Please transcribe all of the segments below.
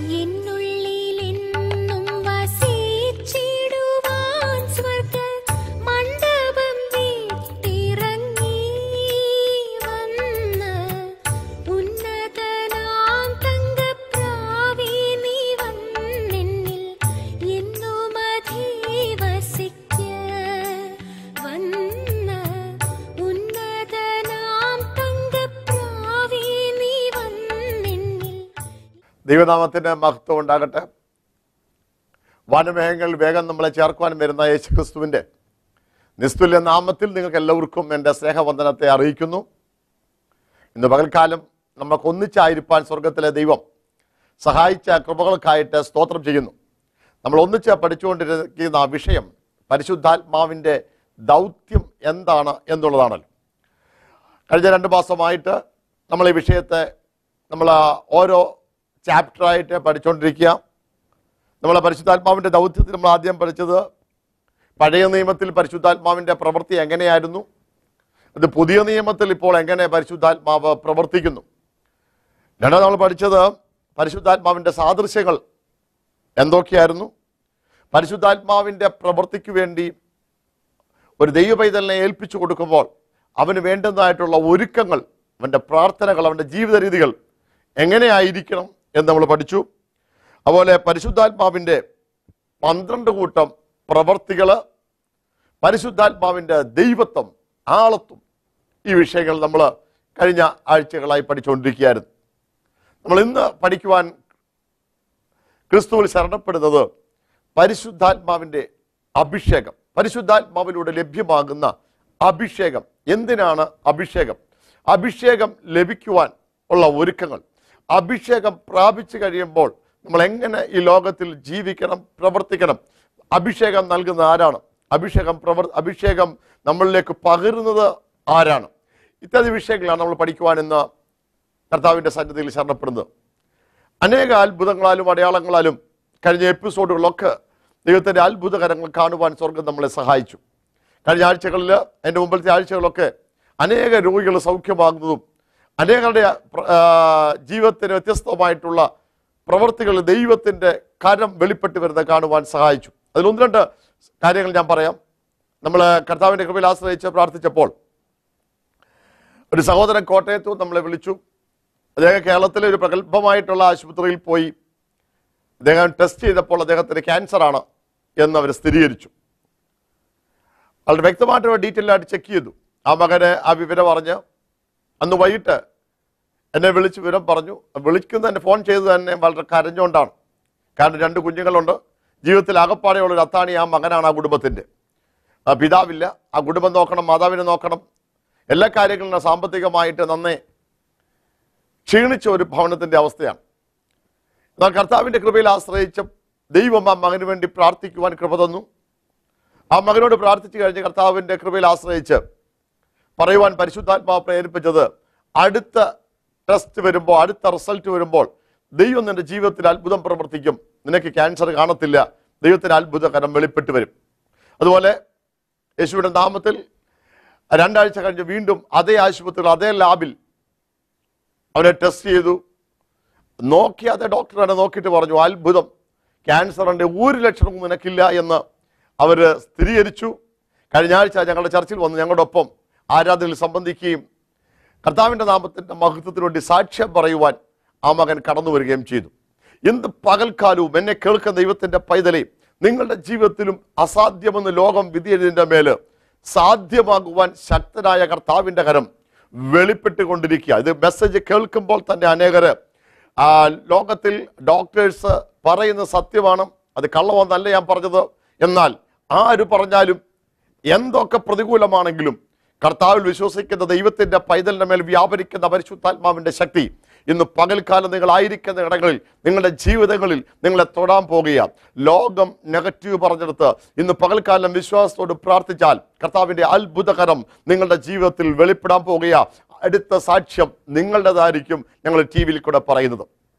എന്നുള്ളിലെന്നും വസിച്ചിടുവാൻ സ്വർഗ മണ്ഡപം വിട്ടിറങ്ങി വന്ന് ഉന്നതനാം തങ്കപ്രാവേ നീ വന്നെന്നിൽ എന്നും അധിവസിക്ക വന്ന് ഉന്നതനാം തങ്കപ്രാവേ നീ വന്നെന്നിൽ ദൈവനാമത്തിന് മഹത്വം ഉണ്ടാകട്ടെ വനമേഘങ്ങൾ വേഗം നമ്മളെ ചേർക്കുവാൻ വരുന്ന യേശുക്രിസ്തുവിൻ്റെ നിസ്തുല്യ നാമത്തിൽ നിങ്ങൾക്ക് എല്ലാവർക്കും എൻ്റെ സ്നേഹവന്ദനത്തെ അറിയിക്കുന്നു ഇന്ന് പകൽക്കാലം നമുക്ക് ഒന്നിച്ചായിരിക്കാൻ സ്വർഗത്തിലെ ദൈവം സഹായിച്ച കൃപകൾക്കായിട്ട് സ്തോത്രം ചെയ്യുന്നു നമ്മൾ ഒന്നിച്ച് പഠിച്ചുകൊണ്ടിരിക്കുന്ന ആ വിഷയം പരിശുദ്ധാത്മാവിൻ്റെ ദൗത്യം എന്താണ് എന്നുള്ളതാണല്ലോ കഴിഞ്ഞ രണ്ട് മാസമായിട്ട് നമ്മൾ ഈ വിഷയത്തെ നമ്മൾ ഓരോ ചാപ്റ്ററായിട്ട് പഠിച്ചുകൊണ്ടിരിക്കുക നമ്മൾ പരിശുദ്ധാത്മാവിൻ്റെ ദൗത്യത്തിൽ നമ്മൾ ആദ്യം പഠിച്ചത് പഴയ നിയമത്തിൽ പരിശുദ്ധാത്മാവിൻ്റെ പ്രവൃത്തി എങ്ങനെയായിരുന്നു അത് പുതിയ നിയമത്തിൽ ഇപ്പോൾ എങ്ങനെ പരിശുദ്ധാത്മാവ് പ്രവർത്തിക്കുന്നു രണ്ടാമത് നമ്മൾ പഠിച്ചത് പരിശുദ്ധാത്മാവിൻ്റെ സാദൃശ്യങ്ങൾ എന്തൊക്കെയായിരുന്നു പരിശുദ്ധാത്മാവിൻ്റെ പ്രവൃത്തിക്ക് വേണ്ടി ഒരു ദൈവപൈതലിനെ ഏൽപ്പിച്ചു കൊടുക്കുമ്പോൾ അവന് വേണ്ടുന്നതായിട്ടുള്ള ഒരുക്കങ്ങൾ അവൻ്റെ പ്രാർത്ഥനകൾ അവൻ്റെ ജീവിത രീതികൾ എങ്ങനെയായിരിക്കണം എന്ന് നമ്മൾ പഠിച്ചു അതുപോലെ പരിശുദ്ധാത്മാവിൻ്റെ പന്ത്രണ്ട് കൂട്ടം പ്രവർത്തികൾ പരിശുദ്ധാത്മാവിൻ്റെ ദൈവത്വം ആളത്വം ഈ വിഷയങ്ങൾ നമ്മൾ കഴിഞ്ഞ ആഴ്ചകളായി പഠിച്ചുകൊണ്ടിരിക്കുകയായിരുന്നു നമ്മൾ ഇന്ന് പഠിക്കുവാൻ ക്രിസ്തുവിൽ ശരണപ്പെടുന്നത് പരിശുദ്ധാത്മാവിൻ്റെ അഭിഷേകം പരിശുദ്ധാത്മാവിലൂടെ ലഭ്യമാകുന്ന അഭിഷേകം എന്തിനാണ് അഭിഷേകം അഭിഷേകം ലഭിക്കുവാൻ ഉള്ള ഒരുക്കങ്ങൾ അഭിഷേകം പ്രാപിച്ചു കഴിയുമ്പോൾ നമ്മൾ എങ്ങനെ ഈ ലോകത്തിൽ ജീവിക്കണം പ്രവർത്തിക്കണം അഭിഷേകം നൽകുന്ന ആരാണ് അഭിഷേകം പ്രവർ അഭിഷേകം നമ്മളിലേക്ക് പകരുന്നത് ആരാണ് ഇത്യാദി വിഷയങ്ങളാണ് നമ്മൾ പഠിക്കുവാൻ ഇന്ന് കർത്താവിൻ്റെ സന്നിധിയിൽ ശരണപ്പെടുന്നത് അനേക അത്ഭുതങ്ങളാലും അടയാളങ്ങളാലും കഴിഞ്ഞ എപ്പിസോഡുകളിലൊക്കെ ദൈവത്തിൻ്റെ അത്ഭുതകരങ്ങൾ കാണുവാൻ സ്വർഗം നമ്മളെ സഹായിച്ചു കഴിഞ്ഞ ആഴ്ചകളിൽ എൻ്റെ മുമ്പിലത്തെ ആഴ്ചകളിലൊക്കെ അനേക രോഗികൾ സൗഖ്യമാകുന്നതും അനേകരുടെ പ്ര- ആ, ജീവിതത്തിന് വ്യത്യസ്തമായിട്ടുള്ള പ്രവർത്തികൾ ദൈവത്തിൻ്റെ കരം വെളിപ്പെട്ട് വരുന്നത് കാണുവാൻ സഹായിച്ചു അതിൽ ഒന്ന് രണ്ട് കാര്യങ്ങൾ ഞാൻ പറയാം നമ്മൾ കർത്താവിൻ്റെ കൃപയിൽ ആശ്രയിച്ച് പ്രാർത്ഥിച്ചപ്പോൾ ഒരു സഹോദരൻ കോട്ടയത്തു നമ്മളെ വിളിച്ചു അദ്ദേഹം കേരളത്തിലെ ഒരു പ്രഗത്ഭമായിട്ടുള്ള ആശുപത്രിയിൽ പോയി അദ്ദേഹം ടെസ്റ്റ് ചെയ്തപ്പോൾ അദ്ദേഹത്തിന് ക്യാൻസറാണ് എന്ന് അവർ സ്ഥിരീകരിച്ചു വളരെ വ്യക്തമായിട്ട് ഡീറ്റെയിൽ ആയിട്ട് ചെക്ക് ചെയ്തു ആ മകന് ആ വിവരം അറിഞ്ഞ് അന്ന് വൈകിട്ട് എന്നെ വിളിച്ച് വിവരം പറഞ്ഞു വിളിക്കുന്ന തന്നെ ഫോൺ ചെയ്ത് തന്നെ വളരെ കരഞ്ഞുകൊണ്ടാണ് കാരണം രണ്ട് കുഞ്ഞുങ്ങളുണ്ട് ജീവിതത്തിൽ ആകപ്പാടെയുള്ള ഒരു അത്താണി ആ മകനാണ് ആ കുടുംബത്തിൻ്റെ ആ പിതാവില്ല ആ കുടുംബം നോക്കണം മാതാവിനെ നോക്കണം എല്ലാ കാര്യങ്ങളും സാമ്പത്തികമായിട്ട് നന്നേ ക്ഷീണിച്ച ഒരു ഭവനത്തിന്റെ അവസ്ഥയാണ് എന്നാൽ കർത്താവിന്റെ കൃപയിൽ ആശ്രയിച്ച ദൈവം ആ മകന് വേണ്ടി പ്രാർത്ഥിക്കുവാൻ കൃപ തന്നു ആ മകനോട് പ്രാർത്ഥിച്ചു കഴിഞ്ഞ് കർത്താവിന്റെ കൃപയിൽ ആശ്രയിച്ച് പറയുവാൻ പരിശുദ്ധാത്മാവ് പ്രേരിപ്പിച്ചത് അടുത്ത ടെസ്റ്റ് വരുമ്പോൾ അടുത്ത റിസൾട്ട് വരുമ്പോൾ ദൈവം നിന്റെ ജീവിതത്തിൽ അത്ഭുതം പ്രവർത്തിക്കും നിനക്ക് ക്യാൻസർ കാണത്തില്ല ദൈവത്തിന് അത്ഭുതകരം വെളിപ്പെട്ട് വരും അതുപോലെ യേശുവിന്റെ നാമത്തിൽ രണ്ടാഴ്ച കഴിഞ്ഞ് വീണ്ടും അതേ ആശുപത്രിയിൽ അതേ ലാബിൽ അവനെ ടെസ്റ്റ് ചെയ്തു നോക്കി അതേ ഡോക്ടറാണ് നോക്കിയിട്ട് പറഞ്ഞു അത്ഭുതം ക്യാൻസറിന്റെ ഒരു ലക്ഷണവും നിനക്കില്ല എന്ന് അവർ സ്ഥിരീകരിച്ചു കഴിഞ്ഞ ആഴ്ച ഞങ്ങളുടെ ചർച്ചിൽ വന്ന് ഞങ്ങളുടെ ഒപ്പം ആരാധനയിൽ സംബന്ധിക്കുകയും കർത്താവിൻ്റെ നാമത്തിൻ്റെ മഹത്വത്തിന് വേണ്ടി സാക്ഷ്യം പറയുവാൻ ആ മകൻ കടന്നു വരികയും ചെയ്തു എന്ത് പകൽക്കാലവും എന്നെ കേൾക്കുന്ന ദൈവത്തിൻ്റെ പൈതലെ നിങ്ങളുടെ ജീവിതത്തിലും അസാധ്യമെന്ന് ലോകം വിധിയതിൻ്റെ മേല് സാധ്യമാകുവാൻ ശക്തനായ കർത്താവിൻ്റെ കരം വെളിപ്പെട്ടുകൊണ്ടിരിക്കുക ഇത് മെസ്സേജ് കേൾക്കുമ്പോൾ തന്നെ അനേകര് ആ ലോകത്തിൽ ഡോക്ടേഴ്സ് പറയുന്ന സത്യമാണ് അത് കള്ളമെന്നല്ല ഞാൻ പറഞ്ഞത് എന്നാൽ ആര് പറഞ്ഞാലും എന്തൊക്കെ പ്രതികൂലമാണെങ്കിലും കർത്താവിൽ വിശ്വസിക്കുന്ന ദൈവത്തിന്റെ പൈതലിന്റെ മേൽ വ്യാപരിക്കുന്ന പരിശുദ്ധാത്മാവിന്റെ ശക്തി ഇന്ന് പകൽക്കാലം നിങ്ങളായിരിക്കുന്ന ഇടങ്ങളിൽ നിങ്ങളുടെ ജീവിതങ്ങളിൽ നിങ്ങളെ തൊടാൻ പോകുക ലോകം നെഗറ്റീവ് പറഞ്ഞെടുത്ത് ഇന്ന് പകൽക്കാലം വിശ്വാസത്തോട് പ്രാർത്ഥിച്ചാൽ കർത്താവിന്റെ അത്ഭുതകരം നിങ്ങളുടെ ജീവിതത്തിൽ വെളിപ്പെടാൻ പോകുക അടുത്ത സാക്ഷ്യം നിങ്ങളുടേതായിരിക്കും ഞങ്ങൾ ടി വിയിൽ കൂടെ പറയുന്നത്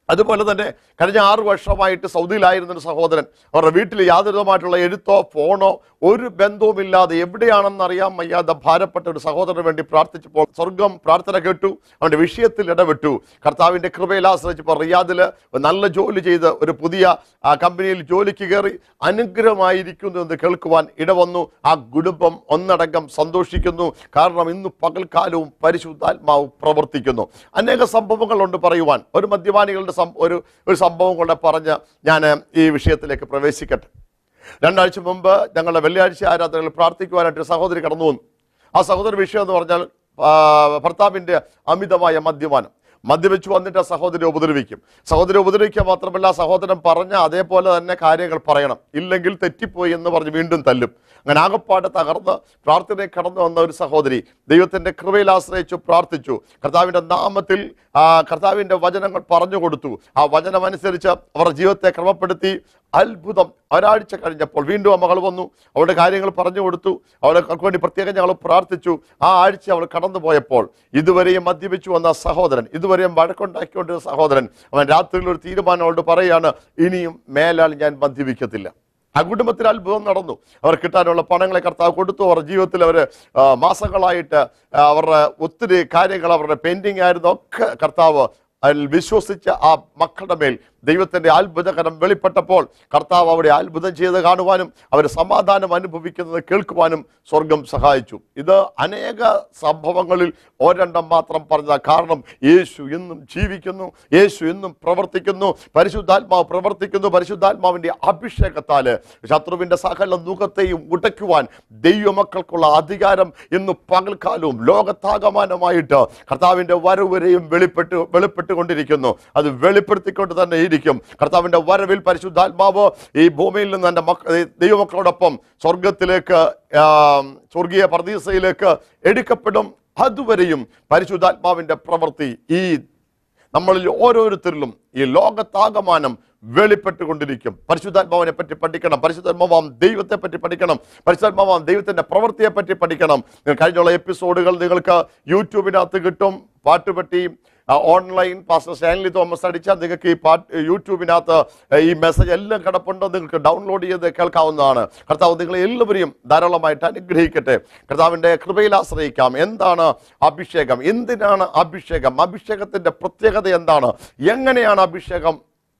അതുപോലെ തന്നെ കഴിഞ്ഞ ആറ് വർഷമായിട്ട് സൗദിയിലായിരുന്ന ഒരു സഹോദരൻ അവരുടെ വീട്ടിൽ യാതൊരുമായിട്ടുള്ള എഴുത്തോ ഫോണോ ഒരു ബന്ധവുമില്ലാതെ എവിടെയാണെന്ന് അറിയാൻ വയ്യാതെ ഭാരപ്പെട്ട ഒരു സഹോദരന് വേണ്ടി പ്രാർത്ഥിച്ചപ്പോൾ സ്വർഗം പ്രാർത്ഥന കേട്ടു അവന്റെ വിഷയത്തിൽ ഇടപെട്ടു കർത്താവിന്റെ കൃപയിൽ ആശ്രയിച്ചപ്പോൾ റിയാദില് നല്ല ജോലി ചെയ്ത് ഒരു പുതിയ ആ, കമ്പനിയിൽ ജോലിക്ക് കയറി അനുഗ്രഹമായിരിക്കുന്നു എന്ന് കേൾക്കുവാൻ ഇടവന്നു ആ കുടുംബം ഒന്നടങ്കം സന്തോഷിക്കുന്നു കാരണം ഇന്ന് പകൽക്കാലവും പരിശുദ്ധാത്മാവ് പ്രവർത്തിക്കുന്നു അനേക സംഭവങ്ങളുണ്ട് പറയുവാൻ ഒരു മദ്യപാനികളുടെ സം- ഒരു ഒരു സംഭവം കൊണ്ട് പറഞ്ഞ് ഞാൻ ഈ വിഷയത്തിലേക്ക് പ്രവേശിക്കട്ടെ രണ്ടാഴ്ച മുമ്പ് ഞങ്ങളുടെ വെള്ളിയാഴ്ച ആരാധനകൾ പ്രാർത്ഥിക്കുവാനായിട്ട് ഒരു സഹോദരി കടന്നു വന്നു ആ സഹോദരി വിഷയം എന്ന് പറഞ്ഞാൽ ആ, ഭർത്താവിന്റെ അമിതമായ മദ്യപാനം മദ്യപിച്ചു വന്നിട്ട് ആ സഹോദരി ഉപദ്രവിക്കും സഹോദരി ഉപദ്രവിക്കുക മാത്രമല്ല ആ സഹോദരൻ പറഞ്ഞ അതേപോലെ തന്നെ കാര്യങ്ങൾ പറയണം ഇല്ലെങ്കിൽ തെറ്റിപ്പോയി എന്ന് പറഞ്ഞ് വീണ്ടും തല്ലും അങ്ങനെ ആകപ്പാട് തകർന്ന് പ്രാർത്ഥനയെ കടന്നു വന്ന ഒരു സഹോദരി ദൈവത്തിന്റെ കൃപയിൽ ആശ്രയിച്ചു പ്രാർത്ഥിച്ചു കർത്താവിന്റെ നാമത്തിൽ ആ കർത്താവിന്റെ വചനങ്ങൾ പറഞ്ഞു കൊടുത്തു ആ വചനം അനുസരിച്ച് അവരുടെ ജീവിതത്തെ ക്രമപ്പെടുത്തി അത്ഭുതം ഒരാഴ്ച കഴിഞ്ഞപ്പോൾ വീണ്ടും ആ മകൾ വന്നു അവളുടെ കാര്യങ്ങൾ പറഞ്ഞു കൊടുത്തു അവൾക്ക് വേണ്ടി പ്രത്യേകം ഞങ്ങൾ പ്രാർത്ഥിച്ചു ആ ആഴ്ച അവൾ കടന്നു പോയപ്പോൾ ഇതുവരെയും മദ്യപിച്ചു വന്ന സഹോദരൻ ഇതുവരെയും വഴക്കുണ്ടാക്കിക്കൊണ്ടിരുന്ന സഹോദരൻ അവൻ രാത്രിയിൽ ഒരു തീരുമാനം അവളോട് പറയുകയാണ് ഇനിയും മേലാൽ ഞാൻ മദ്യപിക്കത്തില്ല ആ കുടുംബത്തിൽ അത്ഭുതം നടന്നു അവർ കിട്ടാനുള്ള പണങ്ങളെ കർത്താവ് കൊടുത്തു അവരുടെ ജീവിതത്തിൽ അവർ മാസങ്ങളായിട്ട് ആ, അവരുടെ ഒത്തിരി കാര്യങ്ങൾ അവരുടെ പെൻഡിങ് ആയിരുന്നു ഒക്കെ കർത്താവ് അതിൽ വിശ്വസിച്ച ആ മക്കളുടെ മേൽ ദൈവത്തിന്റെ അത്ഭുതകരം വെളിപ്പെട്ടപ്പോൾ കർത്താവ് അവിടെ അത്ഭുതം ചെയ്ത് കാണുവാനും അവർ സമാധാനം അനുഭവിക്കുന്നത് കേൾക്കുവാനും സ്വർഗം സഹായിച്ചു ഇത് അനേക സംഭവങ്ങളിൽ ഒരെണ്ണം മാത്രം പറഞ്ഞ കാരണം യേശു ഇന്നും ജീവിക്കുന്നു യേശു ഇന്നും പ്രവർത്തിക്കുന്നു പരിശുദ്ധാത്മാവ് പ്രവർത്തിക്കുന്നു പരിശുദ്ധാത്മാവിന്റെ അഭിഷേകത്താല് ശത്രുവിന്റെ സകല മുഖത്തെയും ഉടയ്ക്കുവാൻ ദൈവമക്കൾക്കുള്ള അധികാരം ഇന്ന് പകൽക്കാലവും ലോകത്താകമാനമായിട്ട് കർത്താവിന്റെ വരവരെയും വെളിപ്പെട്ട് വെളിപ്പെട്ടുകൊണ്ടിരിക്കുന്നു അത് വെളിപ്പെടുത്തിക്കൊണ്ട് തന്നെ ഇരിക്കും കർത്താവിന്റെ വരവിൽ പരിശുദ്ധാത്മാവ് ഈ ഭൂമിയിൽ നിന്ന് എൻ്റെ മക്ക ഈ ദൈവമക്കളോടൊപ്പം സ്വർഗത്തിലേക്ക് ആ, സ്വർഗീയ പ്രതീസയിലേക്ക് എടുക്കപ്പെടും അതുവരെയും പരിശുദ്ധാത്മാവിന്റെ പ്രവൃത്തി ഈ നമ്മളിൽ ഓരോരുത്തരിലും ഈ ലോകത്താകമാനം വെളിപ്പെട്ടുകൊണ്ടിരിക്കും പരിശുദ്ധാത്മാവിനെ പറ്റി പഠിക്കണം പരിശുദ്ധാത്മാവാം ദൈവത്തെ പറ്റി പഠിക്കണം പരിശുദ്ധാത്മാവാം ദൈവത്തിന്റെ പ്രവൃത്തിയെ പറ്റി പഠിക്കണം നിങ്ങൾ കഴിഞ്ഞുള്ള എപ്പിസോഡുകൾ നിങ്ങൾക്ക് യൂട്യൂബിനകത്ത് കിട്ടും പാട്ടുപെട്ടി ആ, ഓൺലൈൻ പാസ്റ്റർ സ്റ്റാൻലി തോമസ് അടിച്ചാൽ നിങ്ങൾക്ക് ഈ പാട്ട് യൂട്യൂബിനകത്ത് ഈ മെസ്സേജ് എല്ലാം കിടപ്പുണ്ട് നിങ്ങൾക്ക് ഡൗൺലോഡ് ചെയ്ത് കേൾക്കാവുന്നതാണ് കർത്താവ് നിങ്ങളെ എല്ലാവരെയും ധാരാളമായിട്ട് അനുഗ്രഹിക്കട്ടെ കർത്താവിൻ്റെ കൃപയിൽ ആശ്രയിക്കാം എന്താണ് അഭിഷേകം എന്തിനാണ് അഭിഷേകം അഭിഷേകത്തിന്റെ പ്രത്യേകത എന്താണ് എങ്ങനെയാണ് അഭിഷേകം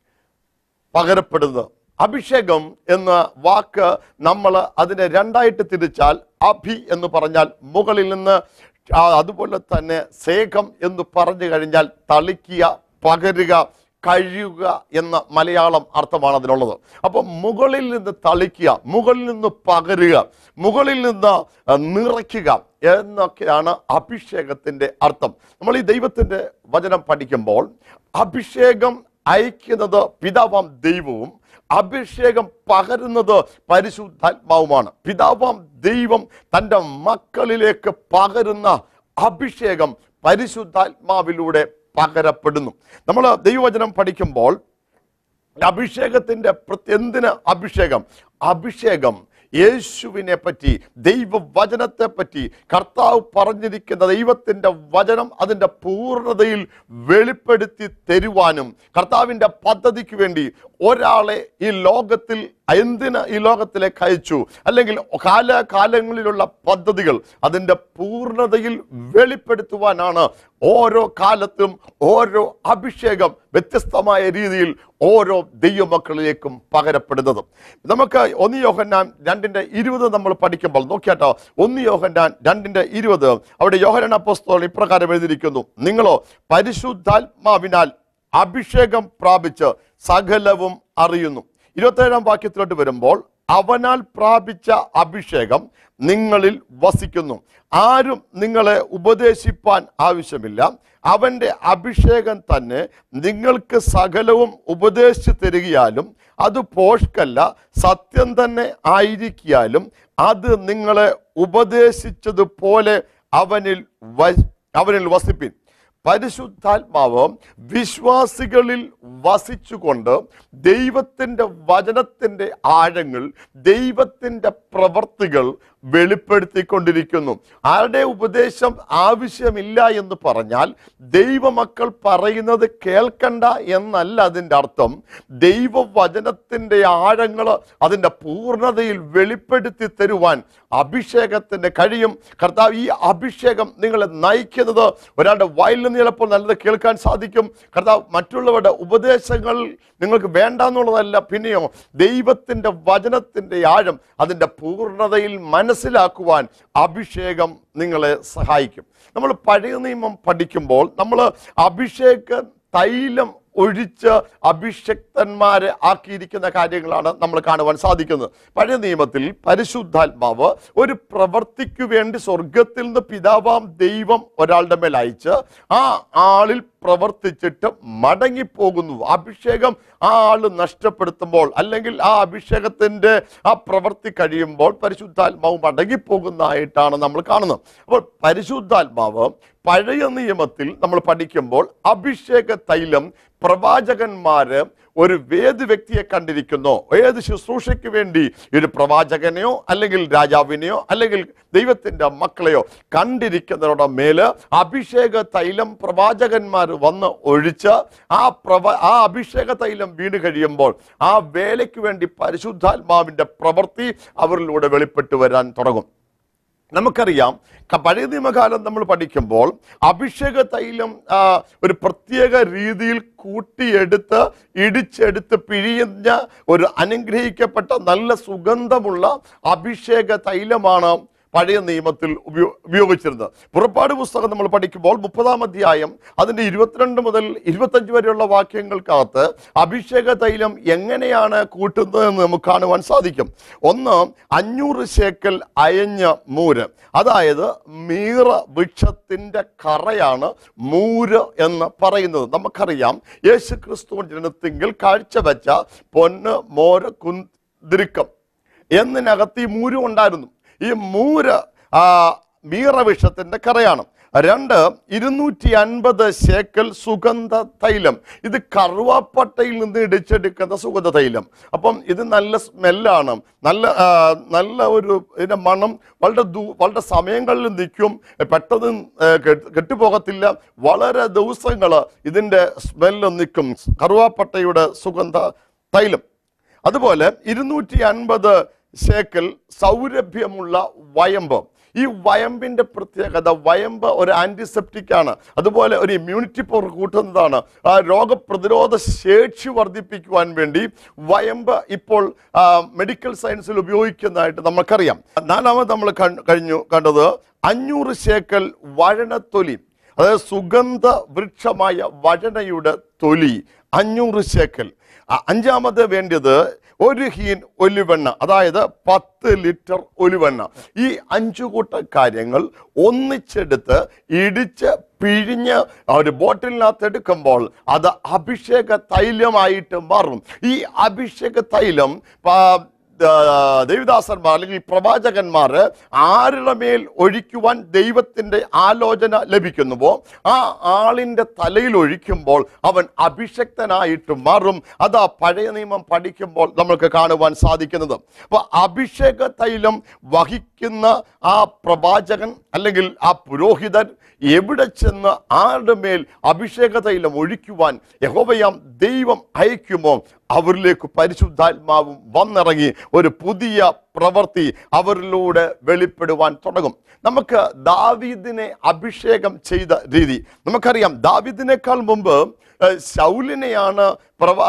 പകരപ്പെടുന്നത് അഭിഷേകം എന്ന വാക്ക് നമ്മൾ അതിനെ രണ്ടായിട്ട് തിരിച്ചാൽ അഭി എന്ന് പറഞ്ഞാൽ മുകളിൽ നിന്ന് ആ, അതുപോലെ തന്നെ സേകം എന്ന് പറഞ്ഞു കഴിഞ്ഞാൽ തളിക്കുക പകരുക കഴിയുക എന്ന മലയാളം അർത്ഥമാണ് അതിനുള്ളത് അപ്പം മുകളിൽ നിന്ന് തളിക്കുക മുകളിൽ നിന്ന് പകരുക മുകളിൽ നിന്ന് ആ, നിറയ്ക്കുക എന്നൊക്കെയാണ് അഭിഷേകത്തിന്റെ അർത്ഥം നമ്മൾ ഈ ദൈവത്തിന്റെ വചനം പഠിക്കുമ്പോൾ അഭിഷേകം അയക്കുന്നത് പിതാവാം ദൈവവും അഭിഷേകം പകരുന്നത് പരിശുദ്ധാത്മാവുമാണ് പിതാവാം ദൈവം തൻ്റെ മക്കളിലേക്ക് പകരുന്ന അഭിഷേകം പരിശുദ്ധാത്മാവിലൂടെ പകരപ്പെടുന്നു നമ്മൾ ദൈവവചനം പഠിക്കുമ്പോൾ അഭിഷേകത്തിന്റെ പ്രത്യ- എന്തിന് അഭിഷേകം അഭിഷേകം യേശുവിനെ പറ്റി ദൈവവചനത്തെ പറ്റി കർത്താവ് പറഞ്ഞിരിക്കുന്ന ദൈവത്തിന്റെ വചനം അതിൻ്റെ പൂർണ്ണതയിൽ വെളിപ്പെടുത്തി തരുവാനും കർത്താവിൻ്റെ പദ്ധതിക്ക് വേണ്ടി ഒരാളെ ഈ ലോകത്തിൽ എന്തിന് ഈ ലോകത്തിലേക്ക് അയച്ചു അല്ലെങ്കിൽ കാലകാലങ്ങളിലുള്ള പദ്ധതികൾ അതിൻ്റെ പൂർണ്ണതയിൽ വെളിപ്പെടുത്തുവാനാണ് ഓരോ കാലത്തും ഓരോ അഭിഷേകം വ്യത്യസ്തമായ രീതിയിൽ ഓരോ ദൈവമക്കളിലേക്കും പകരപ്പെടുന്നത് നമുക്ക് ഒന്ന് യോഹന്നാൻ രണ്ടിന്റെ ഇരുപത് നമ്മൾ പഠിക്കുമ്പോൾ നോക്കിയാട്ടോ ഒന്ന് യോഹന്നാൻ രണ്ടിന്റെ ഇരുപത് അവിടെ യോഹന്നാൻ അപ്പോസ്തലൻ ഇപ്രകാരം എഴുതിയിരിക്കുന്നു നിങ്ങളോ പരിശുദ്ധാത്മാവിനാൽ അഭിഷേകം പ്രാപിച്ച് സകലവും അറിയുന്നു ഇരുപത്തേഴാം വാക്യത്തിലോട്ട് വരുമ്പോൾ അവനാൽ പ്രാപിച്ച അഭിഷേകം നിങ്ങളിൽ വസിക്കുന്നു ആരും നിങ്ങളെ ഉപദേശിപ്പാൻ ആവശ്യമില്ല അവന്റെ അഭിഷേകം തന്നെ നിങ്ങൾക്ക് സകലവും ഉപദേശിച്ചു തരികയാലും അത് പോഷ്കല്ല സത്യം തന്നെ ആയിരിക്കാലും അത് നിങ്ങളെ ഉപദേശിച്ചതുപോലെ അവനിൽ വ- അവനിൽ വസിപ്പിൻ പരിശുദ്ധാത്മാവ് വിശ്വാസികളിൽ വസിച്ചുകൊണ്ട് ദൈവത്തിൻ്റെ വചനത്തിൻ്റെ ആഴങ്ങൾ ദൈവത്തിൻ്റെ പ്രവർത്തികൾ വെളിപ്പെടുത്തിക്കൊണ്ടിരിക്കുന്നു ആരുടെ ഉപദേശം ആവശ്യമില്ല എന്ന് പറഞ്ഞാൽ ദൈവമക്കൾ പറയുന്നത് കേൾക്കണ്ട എന്നല്ല അതിൻ്റെ അർത്ഥം ദൈവവചനത്തിൻ്റെ ആഴങ്ങൾ അതിൻ്റെ പൂർണ്ണതയിൽ വെളിപ്പെടുത്തി തരുവാൻ അഭിഷേകത്തിൻ്റെ കഴിയും കർത്താവ് ഈ അഭിഷേകം നിങ്ങളെ നയിക്കുന്നത് ഒരാളുടെ വായിൽ നിന്ന് ചിലപ്പോൾ നല്ലത് കേൾക്കാൻ സാധിക്കും കർത്താവ് മറ്റുള്ളവരുടെ ഉപദേശങ്ങൾ നിങ്ങൾക്ക് വേണ്ട എന്നുള്ളതല്ല പിന്നെയോ ദൈവത്തിൻ്റെ വചനത്തിൻ്റെ ആഴം അതിൻ്റെ പൂർണ്ണതയിൽ മനസ്സിലാക്കുവാൻ അഭിഷേകം നിങ്ങളെ സഹായിക്കും നമ്മൾ പഴയ നിയമം പഠിക്കുമ്പോൾ നമ്മൾ അഭിഷേക തൈലം ഒഴിച്ച് അഭിഷക്തന്മാരെ ആക്കിയിരിക്കുന്ന കാര്യങ്ങളാണ് നമ്മൾ കാണുവാൻ സാധിക്കുന്നത് പഴയ നിയമത്തിൽ പരിശുദ്ധാത്മാവ് ഒരു പ്രവർത്തിക്കു വേണ്ടി സ്വർഗത്തിൽ നിന്ന് പിതാവാം ദൈവം ഒരാളുടെ മേൽ അയച്ച് ആ ആളിൽ പ്രവർത്തിച്ചിട്ട് മടങ്ങിപ്പോകുന്നു അഭിഷേകം ആ ആള് നഷ്ടപ്പെടുത്തുമ്പോൾ അല്ലെങ്കിൽ ആ അഭിഷേകത്തിന്റെ ആ പ്രവൃത്തി കഴിയുമ്പോൾ പരിശുദ്ധാത്മാവ് മടങ്ങിപ്പോകുന്നതായിട്ടാണ് നമ്മൾ കാണുന്നത് അപ്പോൾ പരിശുദ്ധാത്മാവ് പഴയ നിയമത്തിൽ നമ്മൾ പഠിക്കുമ്പോൾ അഭിഷേക തൈലം പ്രവാചകന്മാര് ഒരു വേദ് വ്യക്തിയെ കണ്ടിരിക്കുന്നു ഏത് ശുശ്രൂഷയ്ക്ക് വേണ്ടി ഒരു പ്രവാചകനെയോ അല്ലെങ്കിൽ രാജാവിനെയോ അല്ലെങ്കിൽ ദൈവത്തിന്റെ മക്കളെയോ കണ്ടിരിക്കുന്നവരുടെ മേല് അഭിഷേക തൈലം പ്രവാചകന്മാർ വന്ന് ഒഴിച്ച് ആ പ്രവ ആ അഭിഷേക തൈലം വീണ് കഴിയുമ്പോൾ ആ വേലയ്ക്ക് വേണ്ടി പരിശുദ്ധാത്മാവിന്റെ പ്രവൃത്തി അവരിലൂടെ വെളിപ്പെട്ടു വരാൻ തുടങ്ങും നമുക്കറിയാം ക- പഴയ നിയമകാലം നമ്മൾ പഠിക്കുമ്പോൾ അഭിഷേക തൈലം ആ, ഒരു പ്രത്യേക രീതിയിൽ കൂട്ടിയെടുത്ത് ഇടിച്ചെടുത്ത് പിഴിയുന്ന ഒരു അനുഗ്രഹിക്കപ്പെട്ട നല്ല സുഗന്ധമുള്ള അഭിഷേക തൈലമാണ് പഴയ നിയമത്തിൽ ഉപയോ ഉപയോഗിച്ചിരുന്നത് പുറപ്പാട് പുസ്തകം നമ്മൾ പഠിക്കുമ്പോൾ മുപ്പതാം അധ്യായം അതിൻ്റെ ഇരുപത്തിരണ്ട് മുതൽ ഇരുപത്തഞ്ച് വരെയുള്ള വാക്യങ്ങൾക്കകത്ത് അഭിഷേക തൈലം എങ്ങനെയാണ് കൂട്ടുന്നത് എന്ന് നമുക്ക് കാണുവാൻ സാധിക്കും ഒന്ന് അഞ്ഞൂറ് ശേക്കൽ അയഞ്ഞ മൂര് അതായത് മീറ വൃക്ഷത്തിൻ്റെ കറയാണ് മൂര് എന്ന് പറയുന്നത് നമുക്കറിയാം യേശു ക്രിസ്തു ജനത്തിങ്കിൽ കാഴ്ചവെച്ച പൊന്ന് മോര് കുന്തിരിക്കം എന്നിനകത്ത് ഈ മൂര് ഉണ്ടായിരുന്നു ഈ മൂര് ആ, മീറവിഷത്തിന്റെ കറയാണ് രണ്ട് ഇരുന്നൂറ്റി അൻപത് ശേക്കൽ സുഗന്ധ തൈലം ഇത് കറുവാപ്പട്ടയിൽ നിന്ന് ഇടിച്ചെടുക്കുന്ന സുഗന്ധ തൈലം അപ്പം ഇത് നല്ല സ്മെല്ലാണ് നല്ല ആ, നല്ല ഒരു ഇതിന്റെ മണം വളരെ ദൂ വളരെ സമയങ്ങളിൽ നിൽക്കും പെട്ടെന്ന് ഏ, കെട്ട് കെട്ടുപോകത്തില്ല വളരെ ദിവസങ്ങൾ ഇതിന്റെ സ്മെല്ല് നിൽക്കും കറുവാപ്പട്ടയുടെ സുഗന്ധ തൈലം അതുപോലെ ഇരുന്നൂറ്റി അൻപത് ശേക്കൽ സൗരഭ്യമുള്ള വയമ്പ് ഈ വയമ്പിന്റെ പ്രത്യേകത വയമ്പ് ഒരു ആന്റിസെപ്റ്റിക് ആണ് അതുപോലെ ഒരു ഇമ്മ്യൂണിറ്റി പവർ കൂട്ടുന്നതാണ് ആ രോഗപ്രതിരോധ ശേഷി വർദ്ധിപ്പിക്കുവാൻ വേണ്ടി വയമ്പ് ഇപ്പോൾ ആ, മെഡിക്കൽ സയൻസിൽ ഉപയോഗിക്കുന്നതായിട്ട് നമുക്കറിയാം നാലാമത് നമ്മൾ കൺ- കഴിഞ്ഞു കണ്ടത് അഞ്ഞൂറ് ശേക്കൽ വഴണത്തൊലി അതായത് സുഗന്ധ വൃക്ഷമായ വഴനയുടെ തൊലി അഞ്ഞൂറ് ശേക്കൽ അ- അഞ്ചാമത് വേണ്ടത് ഒരു ഹീൻ ഒലിവെണ്ണ അതായത് പത്ത് ലിറ്റർ ഒലിവെണ്ണ ഈ അഞ്ചു കൂട്ട കാര്യങ്ങൾ ഒന്നിച്ചെടുത്ത് ഇടിച്ച് പിഴിഞ്ഞ് ആ ഒരു ബോട്ടിലിനകത്ത് എടുക്കുമ്പോൾ അത് അഭിഷേക തൈലമായിട്ട് മാറും ഈ അഭിഷേക തൈലം പാ- ആ, ദേവദാസന്മാർ അല്ലെങ്കിൽ പ്രവാചകന്മാർ ആരുടെ മേൽ ഒഴിക്കുവാൻ ദൈവത്തിന്റെ ആലോചന ലഭിക്കുന്നുവോ ആ ആളിന്റെ തലയിൽ ഒഴിക്കുമ്പോൾ അവൻ അഭിഷക്തനായിട്ട് മാറും അതാ പഴയ നിയമം പഠിക്കുമ്പോൾ നമുക്ക് കാണുവാൻ സാധിക്കുന്നത് അപ്പൊ അഭിഷേക തൈലം വഹിക്കുന്ന ആ പ്രവാചകൻ അല്ലെങ്കിൽ ആ പുരോഹിതൻ എവിടെ ചെന്ന് ആരുടെ മേൽ അഭിഷേക തൈലം ഒഴിക്കുവാൻ യഹോവയാം ദൈവം അയക്കുമോ അവരിലേക്ക് പരിശുദ്ധാത്മാവും വന്നിറങ്ങി ഒരു പുതിയ പ്രവൃത്തി അവരിലൂടെ വെളിപ്പെടുവാൻ തുടങ്ങും നമുക്ക് ദാവീദിനെ അഭിഷേകം ചെയ്ത രീതി നമുക്കറിയാം ദാവീദിനേക്കാൾ മുമ്പ് ഏഹ്, ശൗലിനെയാണ് പ്രവാ